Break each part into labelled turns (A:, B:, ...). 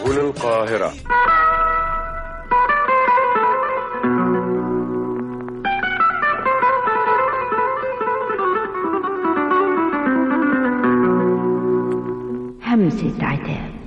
A: سبل القاهرة
B: همسة عتاب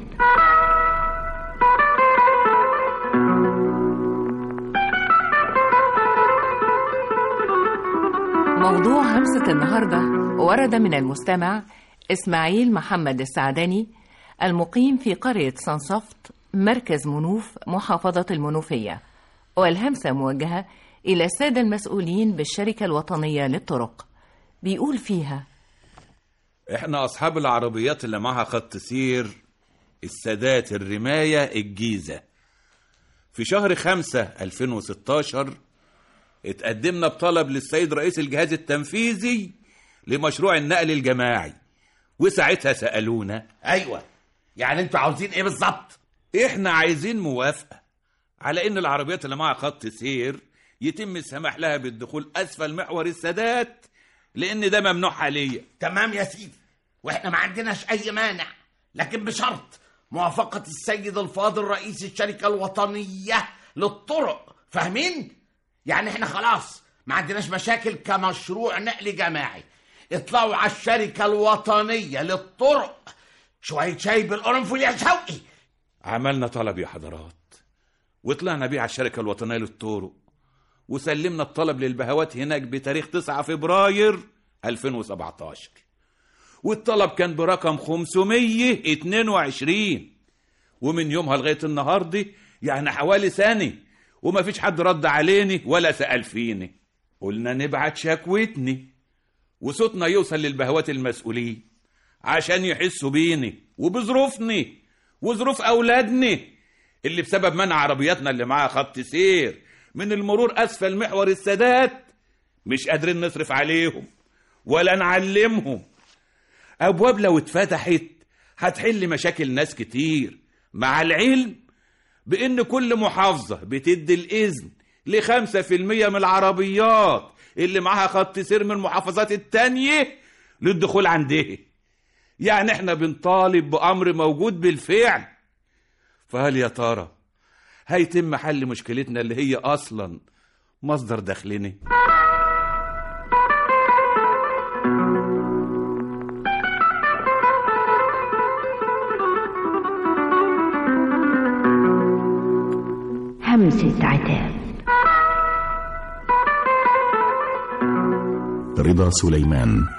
C: موضوع همسة النهاردة ورد من المستمع إسماعيل محمد السعدني المقيم في قرية صنصفت مركز منوف محافظة المنوفية والهمسة موجهة إلى السادة المسؤولين بالشركة الوطنية للطرق بيقول فيها
D: احنا اصحاب العربيات اللي معاها خط سير السادات الرماية الجيزة في شهر خمسة 2016 اتقدمنا بطلب للسيد رئيس الجهاز التنفيذي لمشروع النقل الجماعي وساعتها سألونا
E: ايوه يعني انتوا عاوزين ايه بالظبط
D: احنا عايزين موافقة على ان العربيات اللي معاها خط سير يتم السماح لها بالدخول اسفل محور السادات لان ده ممنوع حاليا
E: تمام يا سيدي واحنا ما عندناش اي مانع لكن بشرط موافقة السيد الفاضل رئيس الشركة الوطنية للطرق فاهمين؟ يعني احنا خلاص ما عندناش مشاكل كمشروع نقل جماعي اطلعوا على الشركة الوطنية للطرق شوية شاي بالقرنفل يا شوقي
D: عملنا طلب يا حضرات وطلعنا بيه على الشركة الوطنية للطرق وسلمنا الطلب للبهوات هناك بتاريخ 9 فبراير 2017 والطلب كان برقم 522 ومن يومها لغاية النهاردة يعني حوالي سنة وما فيش حد رد عليني ولا سأل فيني قلنا نبعت شكوتني وصوتنا يوصل للبهوات المسؤولين عشان يحسوا بيني وبظروفني وظروف أولادني اللي بسبب منع عربياتنا اللي معاها خط سير من المرور أسفل محور السادات مش قادرين نصرف عليهم ولا نعلمهم أبواب لو اتفتحت هتحل مشاكل ناس كتير مع العلم بإن كل محافظة بتدي الإذن لخمسة في المية من العربيات اللي معاها خط سير من المحافظات التانية للدخول عندها يعني احنا بنطالب بأمر موجود بالفعل فهل يا ترى هيتم حل مشكلتنا اللي هي أصلا مصدر دخلنا
B: همسة عتاب
F: رضا سليمان